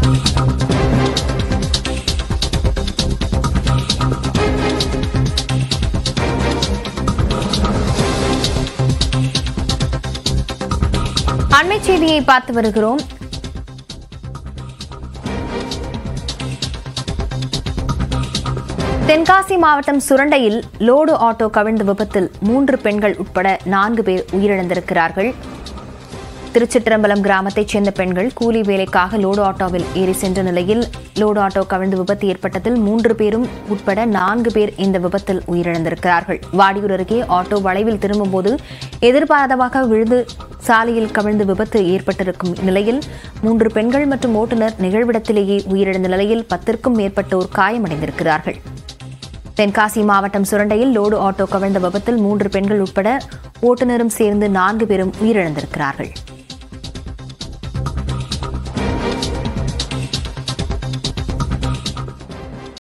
அண்மை செய்தியை பார்த்து வருகிறோம் தென்காசி மாவட்டம் சுரண்டையில் லோடு ஆட்டோ கவிழ்ந்த விபத்தில் மூன்று பெண்கள் உட்பட நான்கு பேர் உயிரிழந்திருக்கிறார்கள் திருச்சிற்றம்பலம் கிராமத்தைச் சேர்ந்த பெண்கள் கூலி வேலைக்காக லோடு ஆட்டோவில் ஏறி சென்ற நிலையில் லோடு ஆட்டோ கவிழ்ந்து விபத்து ஏற்பட்டதில் மூன்று பேரும் உட்பட நான்கு பேர் இந்த விபத்தில் உயிரிழந்திருக்கிறார்கள் வாடியூர் அருகே ஆட்டோ வளைவில் திரும்பும்போது எதிர்பாராதமாக விழுந்து சாலையில் கவிழ்ந்து விபத்து ஏற்பட்டிருக்கும் நிலையில் மூன்று பெண்கள் மற்றும் ஓட்டுநர் நிகழ்விடத்திலேயே உயிரிழந்த நிலையில் பத்திற்கும் மேற்பட்டோர் காயமடைந்திருக்கிறார்கள் தென்காசி மாவட்டம் சுரண்டையில் லோடு ஆட்டோ கவிழ்ந்த விபத்தில் மூன்று பெண்கள் உட்பட ஓட்டுநரும் சேர்ந்து நான்கு பேரும் உயிரிழந்திருக்கிறார்கள்